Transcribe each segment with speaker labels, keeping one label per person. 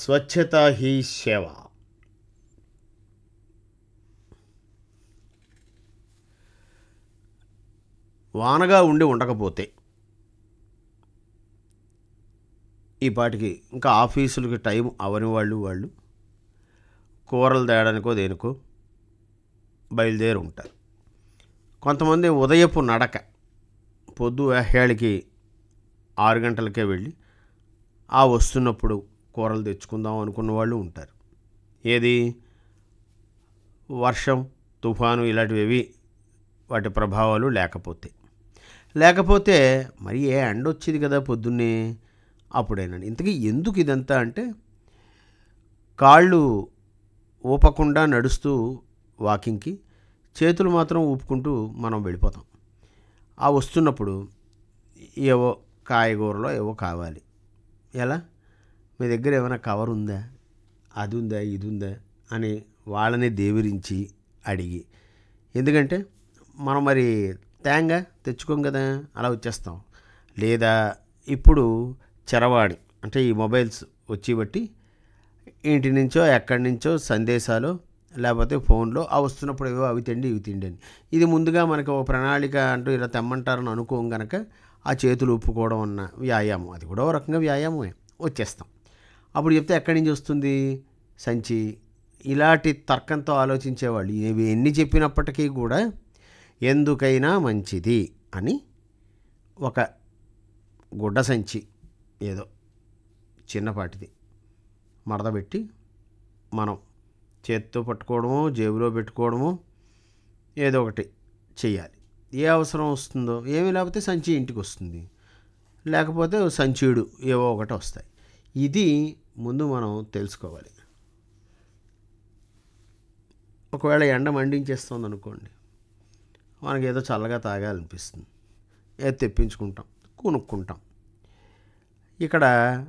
Speaker 1: స్వచ్ఛత హీ సేవ వానగా ఉండి ఉండకపోతే ఈ పాటికి ఇంకా ఆఫీసులకి టైం అవని వాళ్ళు వాళ్ళు కూరలు తేయడానికో దేనికో బయలుదేరి ఉంటారు కొంతమంది ఉదయపు నడక పొద్దు ఏళ్ళకి ఆరు గంటలకే వెళ్ళి ఆ వస్తున్నప్పుడు కూరలు తెచ్చుకుందాం అనుకున్న వాళ్ళు ఉంటారు ఏది వర్షం తుఫాను ఇలాంటివి వాటి ప్రభావాలు లేకపోతే లేకపోతే మరి ఏ ఎండ వచ్చేది కదా పొద్దున్నే అప్పుడేనండి ఇంతకీ ఎందుకు ఇదంతా అంటే కాళ్ళు ఊపకుండా నడుస్తూ వాకింగ్కి చేతులు మాత్రం ఊపుకుంటూ మనం వెళ్ళిపోతాం ఆ వస్తున్నప్పుడు ఏవో కాయగూరలో ఏవో కావాలి ఎలా మీ దగ్గర ఏమైనా కవర్ ఉందా అది ఉందా ఇది ఉందా అని వాళ్ళని దేవిరించి అడిగి ఎందుకంటే మనం మరి తేంగ తెచ్చుకోం కదా అలా వచ్చేస్తాం లేదా ఇప్పుడు చరవాణి అంటే ఈ మొబైల్స్ వచ్చి బట్టి ఇంటి నుంచో ఎక్కడి నుంచో సందేశాలు లేకపోతే ఫోన్లో ఆ వస్తున్నప్పుడు ఏవో అవి తిండి ఇవి తిండి అని ఇది ముందుగా మనకి ఒక ప్రణాళిక అంటూ ఇలా తెమ్మంటారని అనుకోం కనుక ఆ చేతులు ఉప్పుకోవడం అన్న వ్యాయామం అది కూడా ఒక రకంగా వ్యాయామమే వచ్చేస్తాం అప్పుడు చెప్తే ఎక్కడి నుంచి వస్తుంది సంచి ఇలాంటి తర్కంతో ఆలోచించేవాళ్ళు ఇవి ఎన్ని చెప్పినప్పటికీ కూడా ఎందుకైనా మంచిది అని ఒక గుడ్డ సంచి ఏదో చిన్నపాటిది మడతపెట్టి మనం చేత్తో పట్టుకోవడమో జేబులో పెట్టుకోవడమో ఏదో ఒకటి చెయ్యాలి ఏ అవసరం వస్తుందో ఏమీ లేకపోతే సంచి ఇంటికి వస్తుంది లేకపోతే ఓ సంచీడు ఏవో ఒకటి వస్తాయి ఇది ముందు మనం తెలుసుకోవాలి ఒకవేళ ఎండ మండించేస్తుంది అనుకోండి మనకి ఏదో చల్లగా తాగాలనిపిస్తుంది ఏదో తెప్పించుకుంటాం కొనుక్కుంటాం ఇక్కడ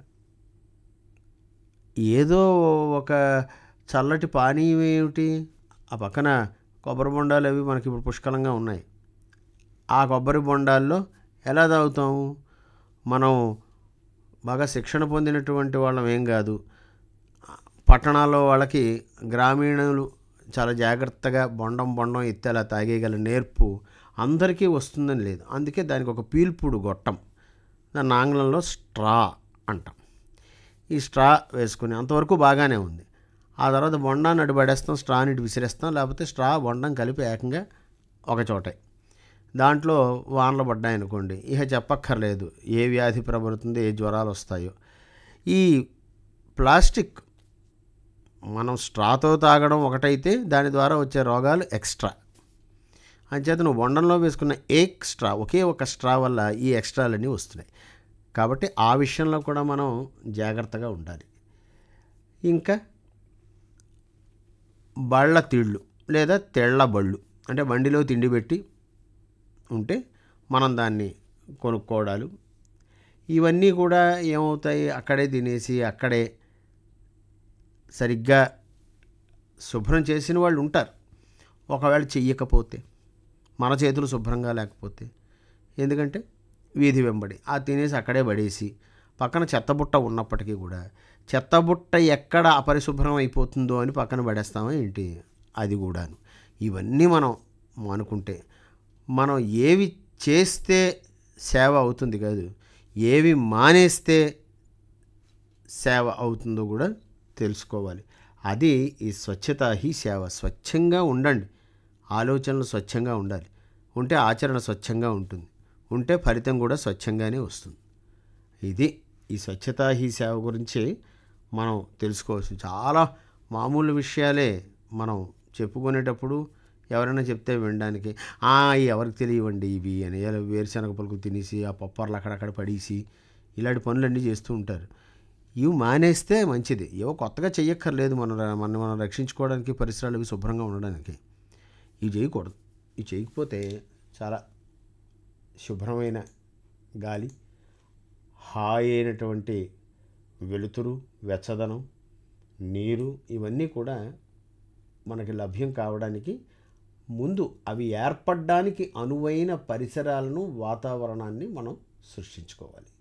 Speaker 1: ఏదో ఒక చల్లటి పానీయం ఏమిటి ఆ పక్కన కొబ్బరి బొండాలు అవి మనకి ఇప్పుడు పుష్కలంగా ఉన్నాయి ఆ కొబ్బరి బొండాల్లో ఎలా తాగుతాం మనం బాగా శిక్షణ పొందినటువంటి వాళ్ళం ఏం కాదు పట్టణాల్లో వాళ్ళకి గ్రామీణులు చాలా జాగ్రత్తగా బొండం బొండం ఎత్తి అలా తాగేయగల నేర్పు అందరికీ వస్తుందని లేదు అందుకే దానికి ఒక పీల్పుడు గొట్టం దాన్ని ఆంగ్లంలో స్ట్రా అంటాం ఈ స్ట్రా వేసుకుని అంతవరకు బాగానే ఉంది ఆ తర్వాత బొండాన్ని అటు పడేస్తాం స్ట్రాని ఇటు విసిరేస్తాం లేకపోతే స్ట్రా బొండం కలిపి ఏకంగా ఒక చోటే దాంట్లో వానలు పడ్డాయనుకోండి ఇక చెప్పక్కర్లేదు ఏ వ్యాధి ప్రబలుతుందో ఏ జ్వరాలు వస్తాయో ఈ ప్లాస్టిక్ మనం స్ట్రాతో తాగడం ఒకటైతే దాని ద్వారా వచ్చే రోగాలు ఎక్స్ట్రా అంచేత నువ్వు బొండంలో వేసుకున్న ఎక్స్ట్రా ఒకే ఒక స్ట్రా వల్ల ఈ ఎక్స్ట్రాలన్నీ వస్తున్నాయి కాబట్టి ఆ విషయంలో కూడా మనం జాగ్రత్తగా ఉండాలి ఇంకా బళ్ళ తిళ్ళు లేదా తెళ్ళ బళ్ళు అంటే బండిలో తిండి పెట్టి ఉంటే మనం దాన్ని కొనుక్కోవడాలు ఇవన్నీ కూడా ఏమవుతాయి అక్కడే తినేసి అక్కడే సరిగ్గా శుభ్రం చేసిన వాళ్ళు ఉంటారు ఒకవేళ చెయ్యకపోతే మన చేతులు శుభ్రంగా లేకపోతే ఎందుకంటే వీధి వెంబడి ఆ తినేసి అక్కడే పడేసి పక్కన చెత్తబుట్ట ఉన్నప్పటికీ కూడా చెత్తబుట్ట ఎక్కడ అపరిశుభ్రం అయిపోతుందో అని పక్కన పడేస్తామా ఏంటి అది కూడాను ఇవన్నీ మనం అనుకుంటే మనం ఏవి చేస్తే సేవ అవుతుంది కాదు ఏవి మానేస్తే సేవ అవుతుందో కూడా తెలుసుకోవాలి అది ఈ స్వచ్ఛత హీ సేవ స్వచ్ఛంగా ఉండండి ఆలోచనలు స్వచ్ఛంగా ఉండాలి ఉంటే ఆచరణ స్వచ్ఛంగా ఉంటుంది ఉంటే ఫలితం కూడా స్వచ్ఛంగానే వస్తుంది ఇది ఈ స్వచ్ఛత హీ సేవ గురించి మనం తెలుసుకోవచ్చు చాలా మామూలు విషయాలే మనం చెప్పుకునేటప్పుడు ఎవరైనా చెప్తే వినడానికి "ఆ, ఎవరికి తెలియవండి ఇవి అని ఇలా వేరుశనగ పలుకులు తినేసి ఆ పప్పర్లు అక్కడక్కడ పడేసి ఇలాంటి పనులన్నీ చేస్తూ ఉంటారు ఇవి మానేస్తే మంచిది ఏవో కొత్తగా చెయ్యక్కర్లేదు మనం మనం మనం రక్షించుకోవడానికి పరిసరాలు ఇవి శుభ్రంగా ఉండడానికి ఇవి చేయకూడదు ఇవి చేయకపోతే చాలా శుభ్రమైన గాలి హాయి అయినటువంటి వెలుతురు వెచ్చదనం నీరు ఇవన్నీ కూడా మనకి లభ్యం కావడానికి ముందు అవి ఏర్పడడానికి అనువైన పరిసరాలను వాతావరణాన్ని మనం సృష్టించుకోవాలి